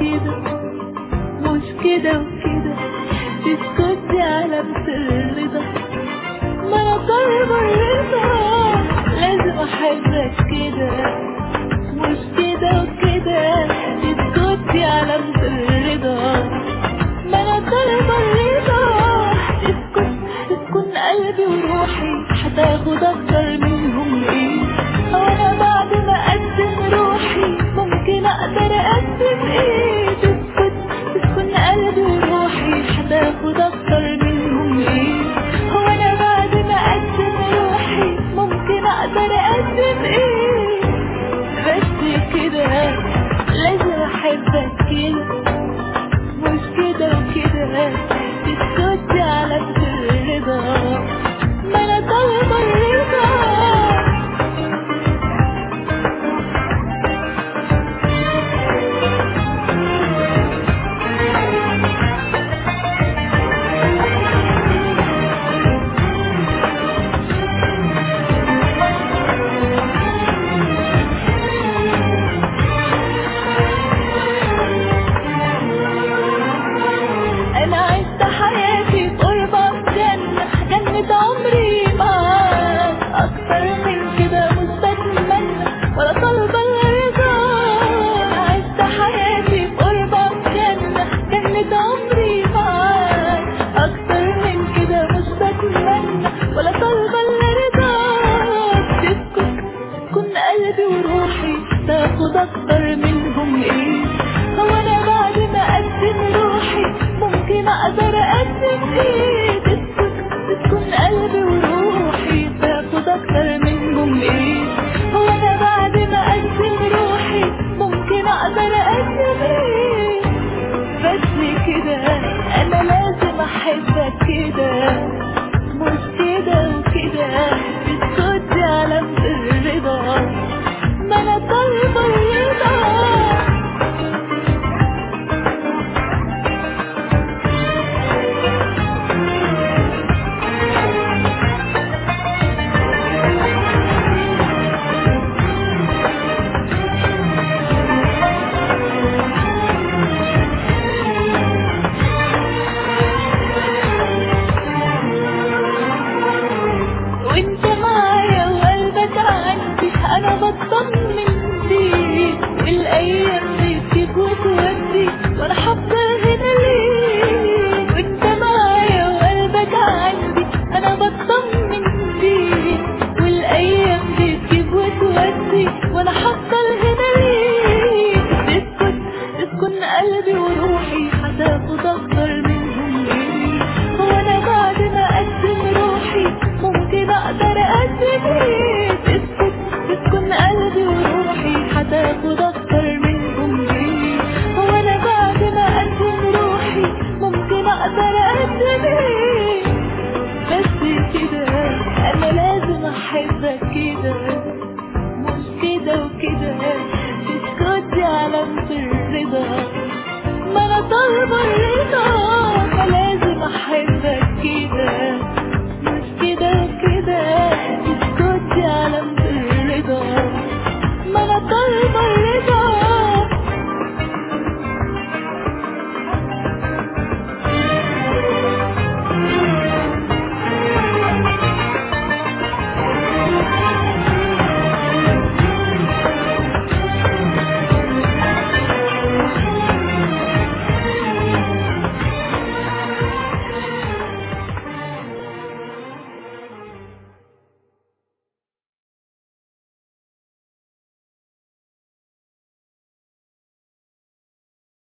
كده مش كده وكده تسكتي على الرضا ما انا طالبة الرضا لازم احبك كده مش كده وكده تسكتي على الرضا ما انا طالبة الرضا تسكت تكون قلبي وروحي هتاخد اكتر منهم ايه هو انا بعد ما اقدم روحي ممكن اقدر اقدم ايه تسكت تكون قلبي وروحي هتاخد اكتر منهم ايه هو انا بعد ما اقدم روحي ممكن اقدر اقدم ايه بس كده لازم احبك كده مش كده وكده تسكتي على الرضا ما انا طالبة الرضا انا عشت حياتي في قربك جنة جنة عمري معاك اكتر من كده مش بتمنى ولا طالبة الرضا عشت حياتي في قربك جنة جنة عمري معاك اكتر من كده مش بتمنى ولا طالبة الرضا تسكت تكون قلبي وروحي تاخد اكتر منهم ايه هو انا بعد ما اقدم روحي ممكن اقدر اقدم ايه تسكت تكون قلبي وروحي تاخد اكتر منهم ايه هو انا بعد ما اقدم روحي ممكن اقدر اقدم ايه بس كده انا لازم احبك كده مش كده وكده تسكتي على الرضا ما انا طالبة الرضا وانت معايا وقلبك عندي انا بطمن فيك الايام دي فيك وتودي وانا حافظه هنا ليك وانت معايا وقلبك عندي انا بطمن فيك والايام دي فيك وتودي وانا حافظه هنا ليك تسكت تسكن قلبي وروحي هتاخد اكتر منهم ايه هو انا بعد ما اقدم روحي ممكن اقدر اقدم ايه تسكت تسكن قلبي وروحي هتاخد اكتر منهم ايه هو انا بعد ما اقدم روحي ممكن اقدر اقدم ايه بس كده